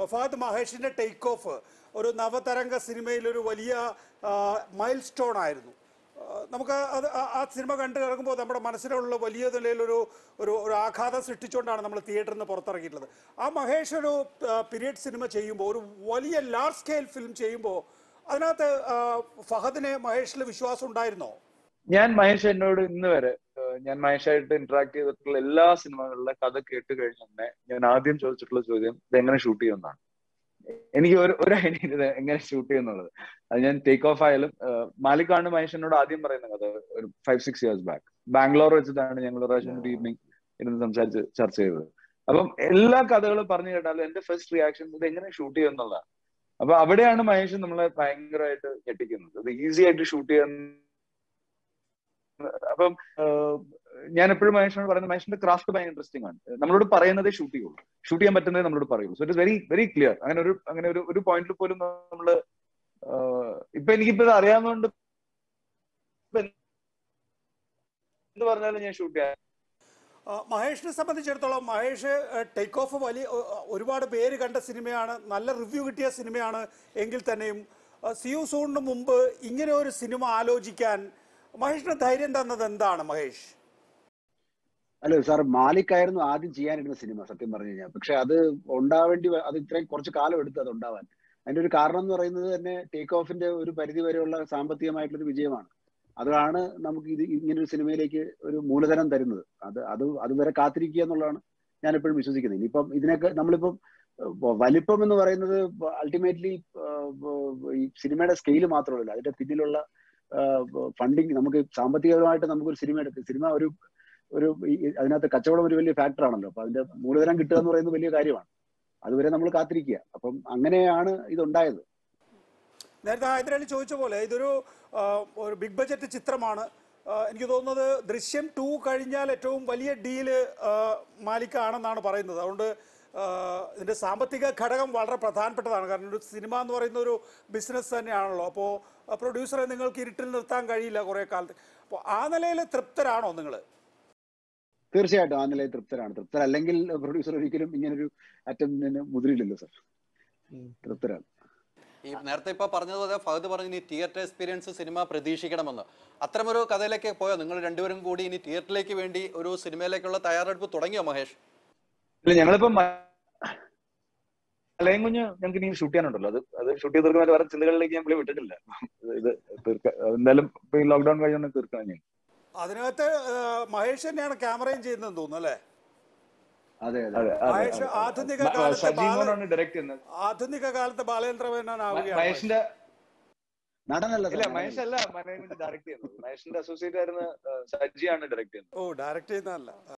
ഫഹദ് മഹേഷിന്റെ take off ഒരു നവതരംഗ സിനിമയിൽ ഒരു വലിയ മൈൽ സ്റ്റോൺ ആയിരുന്നു ആ, നമുക്ക് അത് ആ- ആ സിനിമ കണ്ടു ഇറങ്ങുമ്പോൾ നമ്മുടെ മനസ്സിലുള്ള വലിയ നിലയിലൊരു ഒരു ഒരു ആഘാതം സൃഷ്ടിച്ചുകൊണ്ടാണ് നമ്മൾ തിയേറ്ററിൽ നിന്ന് പുറത്തിറക്കിയിട്ടുള്ളത് ആ മഹേഷ് ഒരു പീരിയഡ് സിനിമ ചെയ്യുമ്പോൾ ഒരു വലിയ ലാർജ് സ്കെയിൽ ഫിലിം ചെയ്യുമ്പോൾ അതിനകത്ത് ആ, ഫഹദിന് മഹേഷിൽ വിശ്വാസം ഉണ്ടായിരുന്നോ ഞാൻ മഹേഷ് എന്നോട് ഇന്ന് വരെ ഏഹ്, ഞാൻ മഹേഷായിട്ട് ഇന്ററാക്ട് ചെയ്തിട്ടുള്ള എല്ലാ സിനിമകളിലെ കഥ കേട്ട് കഴിഞ്ഞ തന്നെ ഞാൻ ആദ്യം ചോദിച്ചിട്ടുള്ള ചോദ്യം ഇത് എങ്ങനെ ഷൂട്ട് ചെയ്യുമെന്നാണ് എനിക്ക് ഒരു ഒരു ഐഡിയ ഇത് എങ്ങനെ ഷൂട്ട് ചെയ്യുന്നുള്ളത് അത് ഞാൻ ടേക്ക് ഓഫ് ആയാലും ഏഹ്, മാലിക്കാണ് മഹേഷ് എന്നോട് ആദ്യം പറയുന്ന കഥ ഒരു five six years back Bangalore വെച്ചിട്ടാണ് ഞങ്ങൾ ഒരു പ്രാവശ്യം ഒരു ഈവനിങ് ഇരുന്ന് സംസാരിച്ച് ചർച്ച ചെയ്തത് അപ്പം എല്ലാ കഥകളും പറഞ്ഞു കേട്ടാലും എന്റെ ഫസ്റ്റ് റിയാക്ഷൻ ഇത് എങ്ങനെ ഷൂട്ട് ചെയ്യുന്നുള്ളതാണ് അപ്പൊ അവിടെയാണ് മഹേഷ് നമ്മളെ ഭയങ്കരമായിട്ട് ഞെട്ടിക്കുന്നത് ഇത് ഈസി ആയിട്ട് ഷൂട്ട് ചെയ്യാൻ അപ്പം ആഹ്, ഞാൻ എപ്പോഴും മഹേഷിനോട് പറയുന്നത് മഹേഷിന്റെ ക്രാഫ്റ്റ് ഭയങ്കര ഇൻട്രസ്റ്റിംഗ് ആണ് നമ്മളോട് പറയുന്നതേ ഷൂട്ട് ചെയ്യുള്ളൂ ഷൂട്ട് ചെയ്യാൻ പറ്റുന്നതേ നമ്മളോട് പറയുള്ളൂ so it is very very clear അങ്ങനെ ഒരു അങ്ങനെ ഒരു ഒരു പോയിന്റിൽ പോലും നമ്മള് ആഹ്, ഇപ്പൊ എനിക്കിപ്പോ ഇത് അറിയാവുന്നതുകൊണ്ട് ഇപ്പൊ എന്ത് പറഞ്ഞാലും ഞാൻ ഷൂട്ട് ചെയ്യാം ആ, മഹേഷിനെ സംബന്ധിച്ചിടത്തോളം മഹേഷ് ടേക്ക് ഓഫ് വലിയ ഒ- ഒരുപാട് പേര് കണ്ട സിനിമയാണ് നല്ല റിവ്യൂ കിട്ടിയ സിനിമയാണ് എങ്കിൽ തന്നെയും ആ, സിയു സൂണിന് മുമ്പ് ഇങ്ങനെ ഒരു സിനിമ ആലോചിക്കാൻ മഹേഷിന് ധൈര്യം തന്നത് എന്താണ് മഹേഷ് അല്ല സാർ മാലിക് ആയിരുന്നു ആദ്യം ചെയ്യാനിരുന്ന സിനിമ സത്യം പറഞ്ഞു കഴിഞ്ഞാൽ പക്ഷെ അത് ഉണ്ടാവേണ്ടി വ- അത് ഇത്രയും കുറച്ച് കാലം എടുത്തു അത് ഉണ്ടാവാൻ അതിന്റെ ഒരു കാരണം എന്ന് പറയുന്നത് തന്നെ ടേക്ക് ഓഫിന്റെ ഒരു പരിധി വരെയുള്ള സാമ്പത്തികമായിട്ടുള്ള ഒരു വിജയമാണ് അതാണ് നമുക്ക് ഇത് ഇങ്ങനെ ഒരു സിനിമയിലേക്ക് ഒരു മൂലധനം തരുന്നത് അത് അത് അതുവരെ കാത്തിരിക്കുക എന്നുള്ളതാണ് ഞാൻ എപ്പോഴും വിശ്വസിക്കുന്നത് ഇനിയിപ്പം ഇതിനൊക്കെ നമ്മളിപ്പം ഏഹ്, വലിപ്പം എന്ന് പറയുന്നത് അൾട്ടിമേറ്റ്ലി ഈ സിനിമയുടെ സ്കെയിൽ മാത്രമല്ല അതിന്റെ പിന്നിലുള്ള ഫണ്ടിങ് നമുക്ക് സാമ്പത്തികപരമായിട്ട് നമുക്കൊരു സിനിമ എടുക്കും സിനിമ ഒരു ഒരു ഈ- അതിനകത്ത് കച്ചവടം ഒരു വലിയ ഫാക്ടർ ആണല്ലോ അപ്പൊ അതിന്റെ മൂലധനം കിട്ടുക എന്ന് പറയുന്നത് വലിയ കാര്യമാണ് അതുവരെ നമ്മൾ കാത്തിരിക്കുക അപ്പം അങ്ങനെയാണ് ഇതുണ്ടായത് നേരത്തെ ഹൈദരാലി ചോദിച്ച പോലെ ഇതൊരു ആ, ഒരു ബിഗ് ബജറ്റ് ചിത്രമാണ് ആ, എനിക്ക് തോന്നുന്നത് ദൃശ്യം ടു കഴിഞ്ഞാൽ ഏറ്റവും വലിയ ഡീല് മാലിക്കാണെന്നാണ് പറയുന്നത് അതുകൊണ്ട് ആ, ഇതിന്റെ സാമ്പത്തിക ഘടകം വളരെ പ്രധാനപ്പെട്ടതാണ് കാരണം ഒരു സിനിമ എന്ന് പറയുന്ന ഒരു ബിസിനസ് തന്നെയാണല്ലോ അപ്പോൾ പ്രൊഡ്യൂസറെ നിങ്ങൾക്ക് ഇരുട്ടിൽ നിർത്താൻ കഴിയില്ല കുറേ കാലത്ത് അപ്പോൾ ആ നിലയിൽ തൃപ്തരാണോ നിങ്ങൾ തീർച്ചയായിട്ടും ആ നിലയിൽ തൃപ്തരാണ് തൃപ്തരല്ലെങ്കിൽ പ്രൊഡ്യൂസർ ഒരിക്കലും ഇങ്ങനൊരു അറ്റംപ്റ്റിന് മുതിരില്ലല്ലോ സർ തൃപ്തരാണ് ഈ നേരത്തെ ഇപ്പൊ പറഞ്ഞതുപോലെ ഫഹദ് പറഞ്ഞു ഇനി തിയേറ്റർ എക്സ്പീരിയൻസ് സിനിമ പ്രതീക്ഷിക്കണമെന്ന് അത്തരമൊരു കഥയിലേക്ക് പോയോ നിങ്ങൾ രണ്ടുപേരും കൂടി ഇനി തിയേറ്ററിലേക്ക് വേണ്ടി ഒരു സിനിമയിലേക്കുള്ള തയ്യാറെടുപ്പ് തുടങ്ങിയോ മഹേഷ് ഇല്ല ഞങ്ങളിപ്പോ മലയും കുഞ്ഞ് ഞങ്ങൾക്ക് ഇനി ഷൂട്ട് ചെയ്യാനുണ്ടല്ലോ അത് അത് ഷൂട്ട് ചെയ്ത് തീർക്കാൻ വേറെ ചിന്തകളിലേക്ക് ഞാൻ പുള്ളി വിട്ടിട്ടില്ല ഇത് തീർക്ക എന്തായാലും ഇപ്പൊ ഈ ലോക്ക്ഡൌൺ കഴിഞ്ഞോണ്ട് തീർക്കണം ഞാൻ അതിനകത്ത് ആ, മഹേഷ് തന്നെയാണ് ക്യാമറയും ചെയ്യുന്നതെന്ന് തോന്നുന്നു അല്ലേ അതെ അതെ അതെ അതെ, മഹേഷ് അതെ. ആധുനിക മ- കാലത്തെ സജീവ് ബാല- മോഹനാണ് ഡയറക്ട് ചെയ്യുന്നത് ആധുനിക കാലത്തെ ബാലേന്ദ്ര മേനോനാവുകയാണ് മഹേഷ്. മഹേഷിന്റെ നടനല്ല ഇല്ല സർ മഹേഷ് അല്ല മലയും കുഞ്ഞ് ഡയറക്ട് ചെയ്യുന്നത് മഹേഷിന്റെ അസോസിയേറ്റ് ആയിരുന്ന ഏഹ്, സജിയാണ് ഡയറക്ട് ചെയ്യുന്നത് ഓ ഡയറക്റ്റ് ചെയ്യുന്നതല്ല